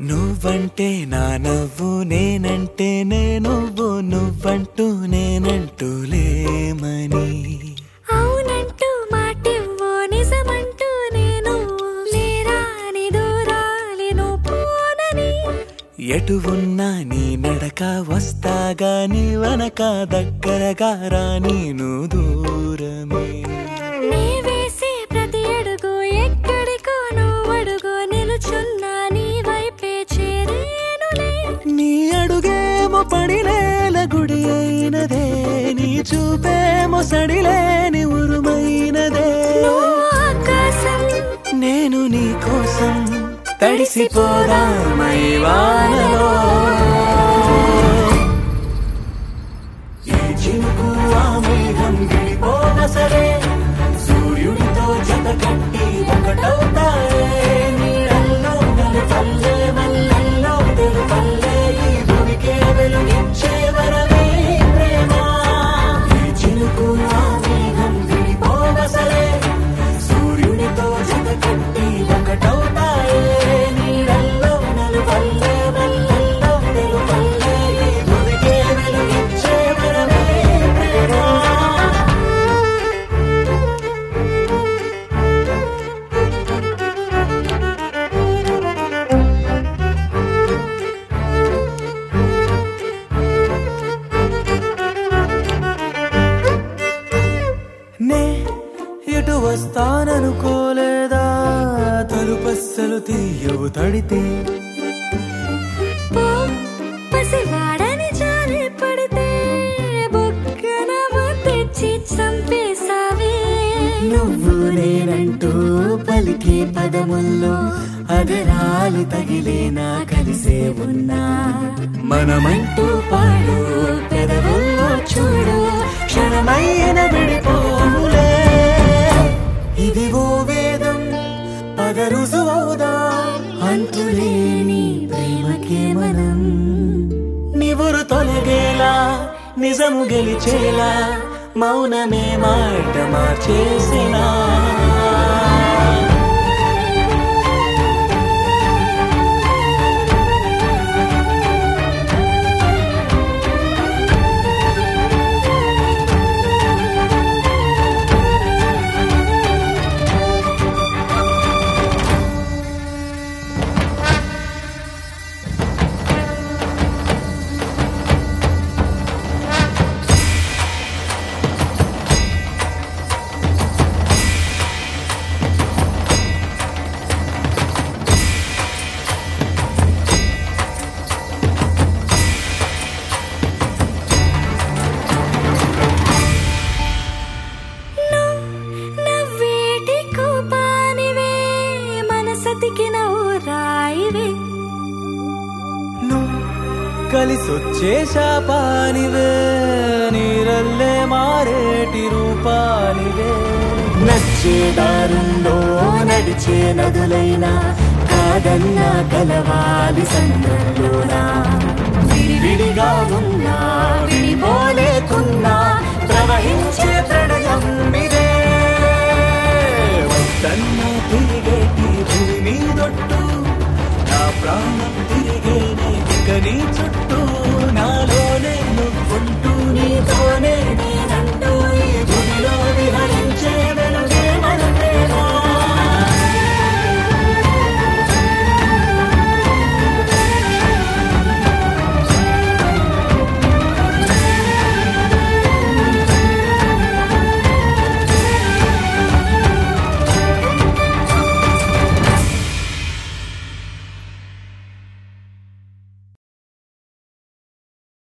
నువ్వంటే నా నవ్వు నేనంటే నే నువ్వు నువ్వంటూ నేనంటూ లేమని అవునంటూ మాటివ్వు నిజమంటూ నేను లేరాని దూరాలి పోనని ఎటు ఉన్నా నీ నడక వస్తాగా నీ వనక దగ్గరగా రా నేను దూరమే నీ వేసే ప్రతి అడుగు ఎక్కడికో నువ్వు అడుగు నిలుచున్నా నీ వైపే చేరేనులే నీ అడుగేమో పడినేల గుడి అయినదే నీ చూపేమో సడిలేని ఉరుమైనదే నువ్వు ఆకాశం నేను నీ కోసం తడిసిపోదామై వానలో ఏ చినుకు ఆ మేఘం విడిపోవసరే సూర్యుడితో జత కట్టి ఒకటవుతాయే నీడల్లో నలుపల్లె మల్లెల్లో తెలుపల్లె ఈ భూమికే వెలుగిచ్చే వరమే ప్రేమ ఏ చినుకు ఆ మేఘం విడిపోవసరే సూర్యుడితో జత కట్టి ఒకటవుతాయే నీడల్లో నలుపల్లె మల్లెల్లో తెలుపల్లె ఈ భూమికే వెలుగిచ్చే వరమే ప్రేమ నే ఎటు వస్తాననుకోలేదా తలుపస్సలు తీయవు తడితే పో పసివాడని జారి పడితే బొక్కన తెచ్చి చంపేశావే నువ్వు నేనంటూ పలికే పదముల్లో అదరాలు తగిలేనా కలిసే ఉన్నా మనమంటూ పాడు పెదవుల్లో చూడు క్షణమైన విడిపోములే ఇది ఓ వేదం పద రుజువవుదా అంతులేని ప్రేమకే మనం నివురు తొలగేలా నిజము గెలిచేలా మౌనమే మాట మార్చేసినా నవ్వేటి కోపానివే మనసతికి నవ్వు రాయివే నువ్వు కలిసొచ్చే శాపానివే నీరల్లే మారేటి రూపానివే నచ్చే దారుల్లో నడిచే నదులైనా కాదన్నా కలవాలి సంద్రంలోనా విడివిడిగా ఉన్నా విడిపోలేకున్నా ప్రవహించే ప్రణయం ఇదే వద్దన్నా